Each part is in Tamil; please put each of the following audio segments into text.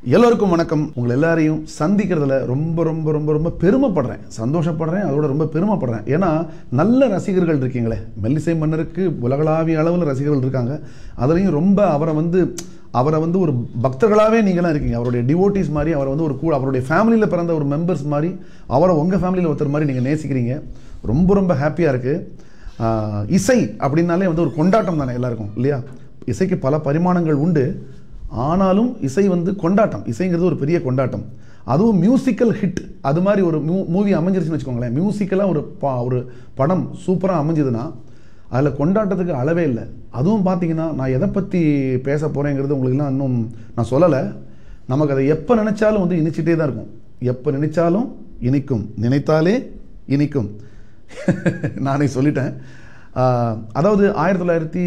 எல்லோருக்கும் வணக்கம் உங்களை எல்லாரையும் சந்திக்கிறதுல ரொம்ப ரொம்ப ரொம்ப ரொம்ப பெருமைப்படுறேன் சந்தோஷப்படுறேன் அதோட ரொம்ப பெருமைப்படுறேன் ஏன்னா நல்ல ரசிகர்கள் இருக்கீங்களே மெல்லிசை மன்னருக்கு உலகளாவிய அளவில் ரசிகர்கள் இருக்காங்க அதுலேயும் ரொம்ப அவரை வந்து அவரை வந்து ஒரு பக்தர்களாகவே நீங்களாம் இருக்கீங்க அவருடைய டிவோட்டிஸ் மாதிரி அவரை வந்து ஒரு கூட அவருடைய ஃபேமிலியில் பிறந்த ஒரு மெம்பர்ஸ் மாதிரி அவரை உங்கள் ஃபேமிலியில் ஒருத்தர் மாதிரி நீங்கள் நேசிக்கிறீங்க ரொம்ப ரொம்ப ஹாப்பியாக இருக்குது இசை அப்படின்னாலே வந்து ஒரு கொண்டாட்டம் தானே எல்லாருக்கும் இல்லையா இசைக்கு பல பரிமாணங்கள் உண்டு ஆனாலும் இசை வந்து கொண்டாட்டம் இசைங்கிறது ஒரு பெரிய கொண்டாட்டம் அதுவும் மியூசிக்கல் ஹிட் அது மாதிரி ஒரு மூ மூவி அமைஞ்சிருச்சுன்னு வச்சுக்கோங்களேன் மியூசிக்கலாக ஒரு பா ஒரு படம் சூப்பராக அமைஞ்சதுன்னா அதில் கொண்டாட்டத்துக்கு அளவே இல்லை அதுவும் பார்த்தீங்கன்னா நான் எதை பற்றி பேச போகிறேங்கிறது உங்களுக்குலாம் இன்னும் நான் சொல்லலை நமக்கு அதை எப்போ நினச்சாலும் வந்து இனிச்சிட்டே தான் இருக்கும் எப்போ நினைச்சாலும் இனிக்கும் நினைத்தாலே இனிக்கும் நானே சொல்லிட்டேன் ஆஹ், அதாவது ஆயிரத்தி தொள்ளாயிரத்தி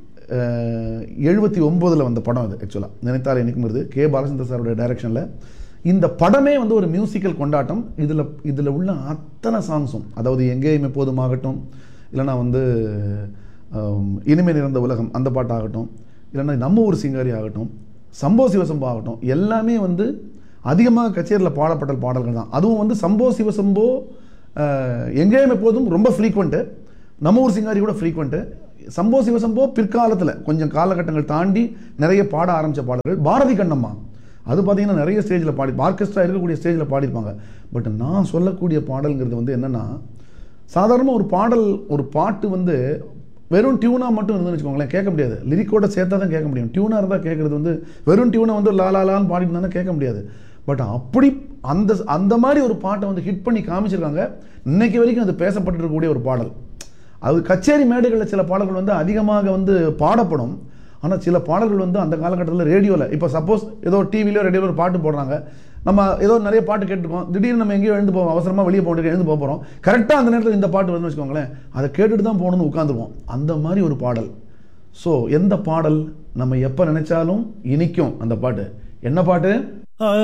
எழுபத்தி ஒம்போதில் வந்த படம் அது ஆக்சுவலாக நினைத்தால் இனிக்குங்கிறது கே பாலச்சந்திர சாரோட டைரக்ஷனில் இந்த படமே வந்து ஒரு மியூசிக்கல் கொண்டாட்டம் இதில் இதில் உள்ள அத்தனை சாங்ஸும் அதாவது எங்கேயும் எப்போதுமாகட்டும் இல்லைன்னா வந்து ஆம், இனிமை நிறைந்த உலகம் அந்த பாட்டாகட்டும் இல்லைன்னா நம்ம ஊர் சிங்காரி ஆகட்டும் சம்போ சிவசம்போ ஆகட்டும் எல்லாமே வந்து அதிகமாக கச்சேரியில் பாடப்பட்ட பாடல்கள் தான் அதுவும் வந்து சம்போ சிவசம்போ அஹ், எங்கேயும் எப்போதும் ரொம்ப ஃப்ரீக்வெண்ட்டு நம்ம ஊர் சிங்காரி கூட ஃப்ரீக்வெண்ட்டு சம்போ சிவசம்போ பிற்காலத்தில் கொஞ்சம் காலகட்டங்கள் தாண்டி நிறைய பாட ஆரம்பித்த பாடல்கள் பாரதி கண்ணம்மா அது பார்த்தீங்கன்னா நிறைய ஸ்டேஜில் பாடி ஆர்கெஸ்ட்ரா இருக்கக்கூடிய ஸ்டேஜில் பாடியிருப்பாங்க பட் நான் சொல்லக்கூடிய பாடல்ங்கிறது வந்து என்னென்னா சாதாரணமாக ஒரு பாடல் ஒரு பாட்டு வந்து வெறும் டியூனாக மட்டும் இருந்துன்னு வச்சுக்கோங்களேன் கேட்க முடியாது லிரிக்கோட சேர்த்தா தான் கேட்க முடியும் டியூனாக இருந்தால் கேட்குறது வந்து வெறும் டியூனை வந்து லா லா லான்னு பாடிட்டு இருந்தால் கேட்க முடியாது பட் அப்படி அந்த அந்த மாதிரி ஒரு பாட்டை வந்து ஹிட் பண்ணி காமிச்சிருக்காங்க இன்னைக்கு வரைக்கும் அது பேசப்பட்டிருக்கக்கூடிய ஒரு பாடல் அது கச்சேரி மேடைகளில் சில பாடல்கள் வந்து அதிகமாக வந்து பாடப்படும் ஆனால் சில பாடல்கள் வந்து அந்த காலகட்டத்தில் ரேடியோவில் இப்போ சப்போஸ் ஏதோ டிவிலையோ ரேடியோவில் ஒரு பாட்டு போடுறாங்க நம்ம ஏதோ நிறைய பாட்டு கேட்டுருக்கோம் திடீர்னு நம்ம எங்கேயோ எழுந்து போவோம் அவசரமாக வெளியே போட்டு எழுந்து போக போகிறோம் கரெக்டாக அந்த நேரத்தில் இந்த பாட்டு வருதுன்னு வச்சுக்கோங்களேன் அதை கேட்டுட்டு தான் போகணும்னு உட்காந்துருவோம் அந்த மாதிரி ஒரு பாடல் ஸோ எந்த பாடல் நம்ம எப்போ நினைச்சாலும் இனிக்கும் அந்த பாட்டு என்ன பாட்டு